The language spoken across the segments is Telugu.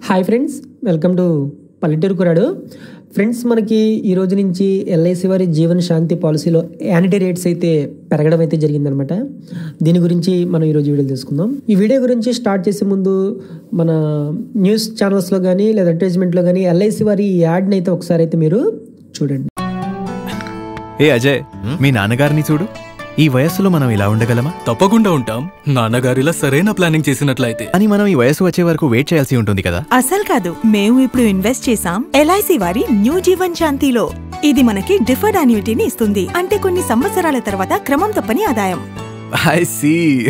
హాయ్ ఫ్రెండ్స్ వెల్కమ్ టు పల్లెటూరు కురాడు ఫ్రెండ్స్ మనకి ఈ రోజు నుంచి ఎల్ఐసి వారి జీవన శాంతి పాలసీలో యానిటీ రేట్స్ అయితే పెరగడం అయితే జరిగిందనమాట దీని గురించి మనం ఈరోజు వీడియో తెలుసుకుందాం ఈ వీడియో గురించి స్టార్ట్ చేసే ముందు మన న్యూస్ ఛానల్స్లో కానీ లేదా అడ్వర్టైజ్మెంట్లో కానీ ఎల్ఐసి వారి ఈ యాడ్ని అయితే ఒకసారి అయితే మీరు చూడండి ఏ అజయ్ మీ నాన్నగారిని చూడు ఈ వయస్సులో మనం ఇలా ఉండగలమా తప్పకుండా ఉంటాం నాన్నగారిలా సరైన ప్లానింగ్ చేసినట్లయితే అని మనం ఈ వయసు వచ్చే వరకు వెయిట్ చేయాల్సి ఉంటుంది కదా అసలు కాదు మేము ఇప్పుడు ఇన్వెస్ట్ చేసాం ఎల్ఐసి వారి న్యూ జీవన్ శాంతిలో ఇది మనకి డిఫర్డ్ అన్యూటీని ఇస్తుంది అంటే కొన్ని సంవత్సరాల తర్వాత క్రమం తప్పని ఆదాయం ఐ సీ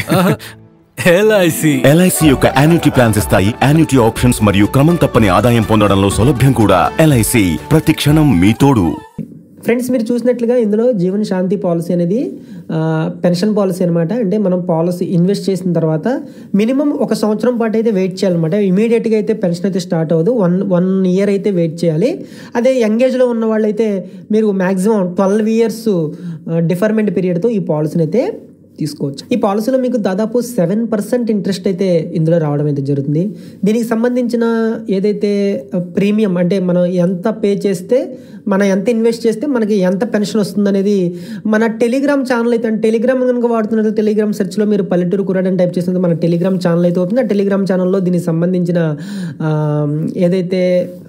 ఎల్ఐసి ఎల్ఐసి యొక్క యాన్యుటీ ప్లాన్స్ ఇస్తాయి యాన్యుటీ ఆప్షన్స్ మరియు క్రమం తప్పని ఆదాయం పొందడంలో సౌలభ్యం కూడా ఎల్ఐసి ప్రతి క్షణం మీ తోడు ఫ్రెండ్స్ మీరు చూసినట్లుగా ఇందులో జీవన శాంతి పాలసీ అనేది ఆ, పెన్షన్ పాలసీ అనమాట అంటే మనం పాలసీ ఇన్వెస్ట్ చేసిన తర్వాత మినిమం ఒక సంవత్సరం పాటు అయితే వెయిట్ చేయాలన్నమాట ఇమీడియట్గా అయితే పెన్షన్ అయితే స్టార్ట్ అవ్వదు వన్ వన్ ఇయర్ అయితే వెయిట్ చేయాలి అదే యంగ్ ఏజ్లో ఉన్న వాళ్ళు అయితే మీరు మ్యాక్సిమం ట్వెల్వ్ ఇయర్స్ డిఫర్మెంట్ పీరియడ్తో ఈ పాలసీని అయితే తీసుకోవచ్చు ఈ పాలసీలో మీకు దాదాపు సెవెన్ పర్సెంట్ ఇంట్రెస్ట్ అయితే ఇందులో రావడం అయితే జరుగుతుంది దీనికి సంబంధించిన ఏదైతే ప్రీమియం అంటే మనం ఎంత పే చేస్తే మనం ఎంత ఇన్వెస్ట్ చేస్తే మనకి ఎంత పెన్షన్ వస్తుంది అనేది మన టెలిగ్రామ్ ఛానల్ అయితే టెలిగ్రామ్ కనుక వాడుతున్నారు టెలిగ్రామ్ సెర్చ్లో మీరు పల్లెటూరు కురాడని టైప్ చేసినది మన టెలిగ్రామ్ ఛానల్ అయితే అవుతుంది ఆ టెలిగ్రామ్ ఛానల్లో దీనికి సంబంధించిన ఆ, ఏదైతే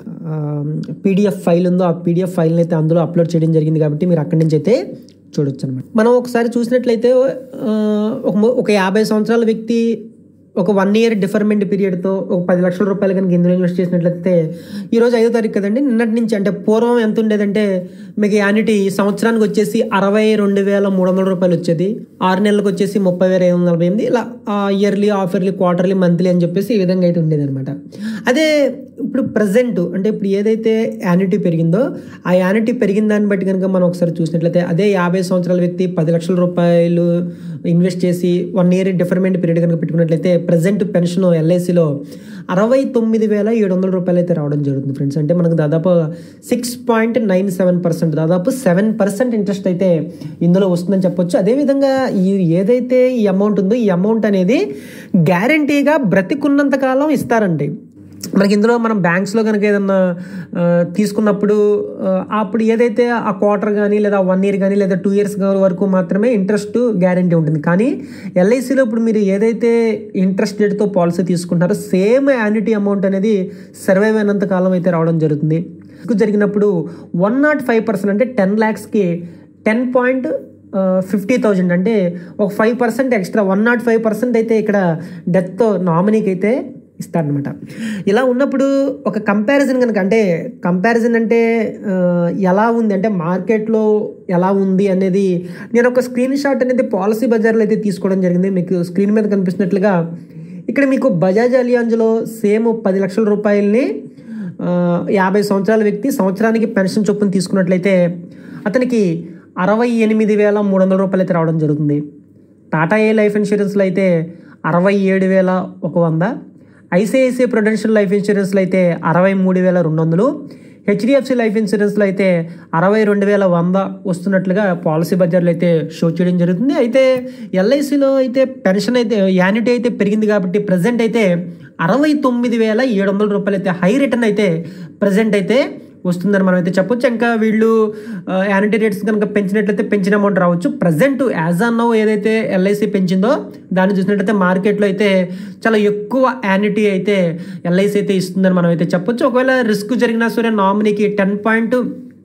పీడిఎఫ్ ఫైల్ ఉందో ఆ పీడిఎఫ్ ఫైల్ని అయితే అందులో అప్లోడ్ చేయడం జరిగింది కాబట్టి మీరు అక్కడి నుంచి అయితే చూడొచ్చు అనమాట మనం ఒకసారి చూసినట్లయితే ఆ, ఒక ము- ఒక యాభై సంవత్సరాల వ్యక్తి ఒక వన్ ఇయర్ డిఫర్మెంట్ పీరియడ్తో ఒక పది లక్షల రూపాయలు కనుక ఇందులో ఇన్వెస్ట్ చేసినట్లయితే ఈరోజు ఐదో తారీఖు కదండి నిన్నటి నుంచి అంటే పూర్వం ఎంత ఉండేదంటే మీకు యానిటీ సంవత్సరానికి వచ్చేసి అరవై రెండు వేల మూడు వందల రూపాయలు వచ్చేది ఆరు నెలలకు వచ్చేసి ముప్పై వేల ఐదు వందల నలభై ఎనిమిది ఇలా yearly half yearly quarterly monthly అని చెప్పేసి ఈ విధంగా అయితే ఉండేది అనమాట అదే ఇప్పుడు ప్రజెంట్ అంటే ఇప్పుడు ఏదైతే యానిటీ పెరిగిందో ఆ యానిటీ పెరిగిన దాన్ని బట్టి కనుక మనం ఒకసారి చూసినట్లయితే అదే యాభై సంవత్సరాల వ్యక్తి పది లక్షల రూపాయలు ఇన్వెస్ట్ చేసి వన్ ఇయర్ డిఫర్మెంట్ పీరియడ్ కనుక పెట్టుకున్నట్లయితే ప్రజెంట్ పెన్షన్ ఎల్ఐసిలో అరవై తొమ్మిది వేల ఏడు వందల రూపాయలు అయితే రావడం జరుగుతుంది ఫ్రెండ్స్ అంటే మనకు దాదాపు six point nine seven percent దాదాపు సెవెన్ పర్సెంట్ ఇంట్రెస్ట్ అయితే ఇందులో వస్తుందని చెప్పొచ్చు అదేవిధంగా ఈ ఏదైతే ఈ అమౌంట్ ఉందో ఈ అమౌంట్ అనేది గ్యారంటీగా బ్రతికున్నంత కాలం ఇస్తారండి మనకి ఇందులో మనం బ్యాంక్స్లో కనుక ఏదన్నా ఆ, తీసుకున్నప్పుడు ఆ, అప్పుడు ఏదైతే ఆ క్వార్టర్ కానీ లేదా వన్ ఇయర్ కానీ లేదా టూ ఇయర్స్ వరకు మాత్రమే ఇంట్రెస్ట్ గ్యారంటీ ఉంటుంది కానీ ఎల్ఐసిలో ఇప్పుడు మీరు ఏదైతే ఇంట్రెస్ట్ రేట్తో పాలసీ తీసుకుంటారో సేమ్ యాన్యుటీ అమౌంట్ అనేది సర్వైవ్ అయినంత కాలం అయితే రావడం జరుగుతుంది ఇది జరిగినప్పుడు వన్ నాట్ ఫైవ్ పర్సెంట్ అంటే టెన్ ల్యాక్స్కి టెన్ పాయింట్ ఫిఫ్టీ థౌజండ్ అంటే ఒక five percent extra one naught five percent అయితే ఇక్కడ డెత్తో నామినీకి అయితే ఇస్తారనమాట ఇలా ఉన్నప్పుడు ఒక కంపారిజన్ కనుక అంటే కంపారిజన్ అంటే ఆ, ఎలా ఉంది అంటే మార్కెట్లో ఎలా ఉంది అనేది నేను ఒక స్క్రీన్ షాట్ అనేది పాలసీ బజార్లో అయితే తీసుకోవడం జరిగింది మీకు స్క్రీన్ మీద కనిపిస్తున్నట్లుగా ఇక్కడ మీకు బజాజ్ అలియాన్జ్లో సేమ్ పది లక్షల రూపాయలని ఆ, యాభై సంవత్సరాల వ్యక్తి సంవత్సరానికి పెన్షన్ చొప్పున తీసుకున్నట్లయితే అతనికి అరవై ఎనిమిది వేల మూడు వందల రూపాయలు అయితే రావడం జరుగుతుంది టాటా ఏ లైఫ్ ఇన్సూరెన్స్లో అయితే అరవై ఏడు వేల ఒక వంద ఐసిఐసిఐ ప్రొడెన్షియల్ లైఫ్ ఇన్సూరెన్స్లో అయితే అరవై మూడు వేల రెండు వందలు హెచ్డిఎఫ్సి లైఫ్ ఇన్సూరెన్స్లో అయితే అరవై రెండు వేల వంద వస్తున్నట్లుగా పాలసీ బజార్లో అయితే షో చేయడం జరుగుతుంది అయితే ఎల్ఐసిలో అయితే పెన్షన్ అయితే యాన్యుటీ అయితే పెరిగింది కాబట్టి ప్రజెంట్ అయితే అరవై తొమ్మిది వేల ఏడు వందల రూపాయలు అయితే హై రిటర్న్ అయితే ప్రజెంట్ అయితే వస్తుందని మనం అయితే చెప్పొచ్చు ఇంకా వీళ్ళు యానిటీ రేట్స్ కనుక పెంచినట్లయితే పెంచిన అమౌంట్ రావచ్చు ప్రజెంట్ యాజ్ అన్ నౌ ఏదైతే ఎల్ఐసి పెంచిందో దాన్ని చూసినట్లయితే మార్కెట్లో అయితే చాలా ఎక్కువ యానిటీ అయితే ఎల్ఐసి అయితే ఇస్తుందని మనం అయితే చెప్పొచ్చు ఒకవేళ రిస్క్ జరిగినా సరే నామినీకి టెన్ పాయింట్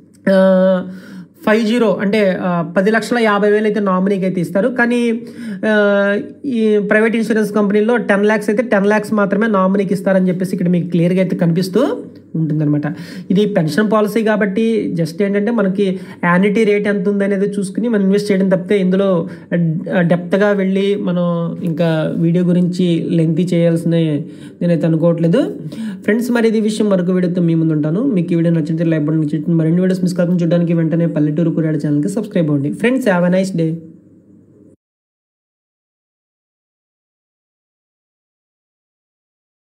ఫైవ్ జీరో అంటే ఆ, పది లక్షల యాభై వేలు అయితే నామినీకి అయితే ఇస్తారు కానీ ఆ, ఈ ప్రైవేట్ ఇన్సూరెన్స్ కంపెనీలో టెన్ ల్యాక్స్ అయితే టెన్ ల్యాక్స్ మాత్రమే నామినీకి ఇస్తారని చెప్పేసి ఇక్కడ మీకు క్లియర్గా అయితే కనిపిస్తూ ఉంటుందన్నమాట ఇది పెన్షన్ పాలసీ కాబట్టి జస్ట్ ఏంటంటే మనకి యానిటీ రేట్ ఎంత ఉంది అనేది చూసుకుని మనం ఇన్వెస్ట్ చేయడం తప్పితే ఇందులో డెప్త్గా వెళ్ళి మనం ఇంకా వీడియో గురించి లెంతీ చేయాల్సిన నేనైతే అనుకోవట్లేదు ఫ్రెండ్స్ మరి ఇది విషయం మరొక వీడియోతో మీ ముందు ఉంటాను మీకు ఈ వీడియో నచ్చితే లైక్ బటన్ మరిన్ని వీడియోస్ మిస్ కాకుండా చూడడానికి వెంటనే పల్లెటూరు కురాడు ఛానల్కి సబ్స్క్రైబ్ అవ్వండి friends have a nice day